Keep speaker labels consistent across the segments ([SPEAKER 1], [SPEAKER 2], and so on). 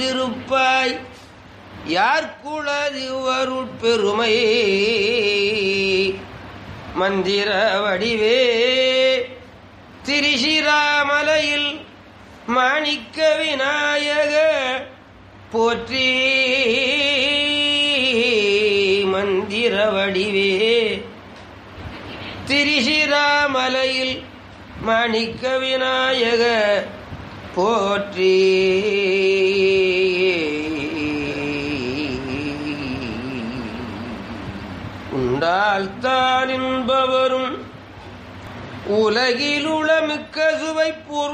[SPEAKER 1] அமர்ந்திருப்பாய் யார்குளதிவருட்பெருமை மந்திர வடிவே திரிசிராமலையில் மாணிக்க விநாயக போற்றி மந்திர வடிவே திரிசிராமலையில் மாணிக்க விநாயக போற்றி உண்டால் தான் என்பவரும் உலகிலுளமிக்க சுவை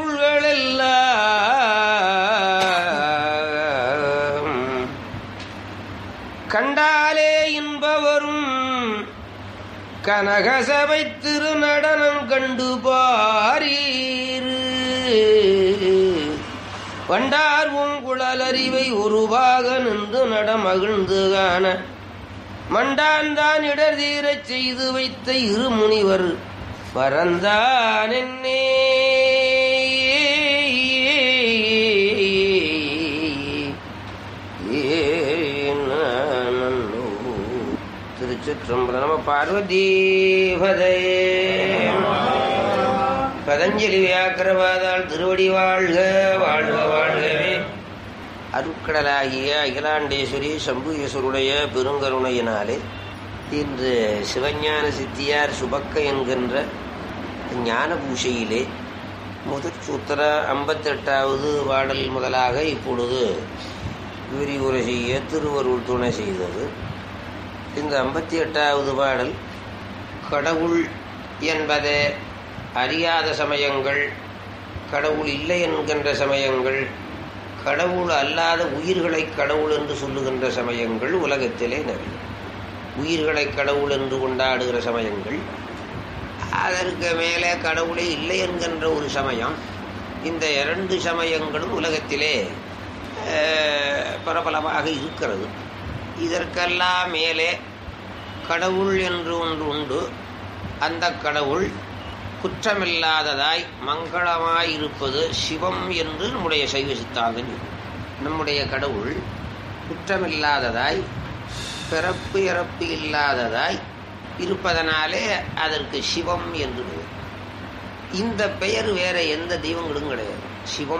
[SPEAKER 1] பொருள்களெல்லாம் கண்டாலே இன்பவரும் கனகசபை திருநடனம் கண்டு பாரீர் வண்டார் உங்குழல் அறிவை உருவாக நின்று நடமகிழ்ந்து காண மண்டான்தான் இடர் தீரச் செய்து வைத்த இரு முனிவர் பரந்தான் என்னே திருச்சிற்றம்பலம் நம பார்வதீபதையே பதஞ்சலி வியாக்கிரவாதால் திருவடி வாழ்க வாழ்க வாழ்கவே அருட்கடலாகிய அகிலாண்டேஸ்வரி சம்புகேஸ்வருடைய பெருங்கருணையினாலே இன்று சிவஞான சித்தியார் சுபக்க என்கின்ற ஞான பூஷையிலே முதற் சூத்திர ஐம்பத்தெட்டாவது பாடல் முதலாக இப்பொழுது விரிவுரை செய்ய திருவருள் துணை செய்தது இந்த ஐம்பத்தி எட்டாவது பாடல் கடவுள் என்பதை அறியாத சமயங்கள் கடவுள் இல்லை என்கின்ற சமயங்கள் கடவுள் அல்லாத உயிர்களை கடவுள் என்று சொல்லுகின்ற சமயங்கள் உலகத்திலே நிறைய உயிர்களை கடவுள் என்று கொண்டாடுகிற சமயங்கள் அதற்கு மேலே கடவுளே இல்லை என்கின்ற ஒரு சமயம் இந்த இரண்டு சமயங்களும் உலகத்திலே அஹ், பிரபலமாக இருக்கிறது இதற்கெல்லாம் மேலே கடவுள் என்று ஒன்று உண்டு அந்த கடவுள் குற்றமில்லாததாய் மங்களமாய் இருப்பது சிவம் என்று நம்முடைய சைவ சித்தாந்தம் இருக்கு. நம்முடைய கடவுள் குற்றமில்லாததாய் பிறப்பு இறப்பு இல்லாததாய் இருப்பதனாலே அதற்கு சிவம் என்று பெயர் இந்த பெயர் வேற எந்த தெய்வங்களும் கிடையாது சிவம்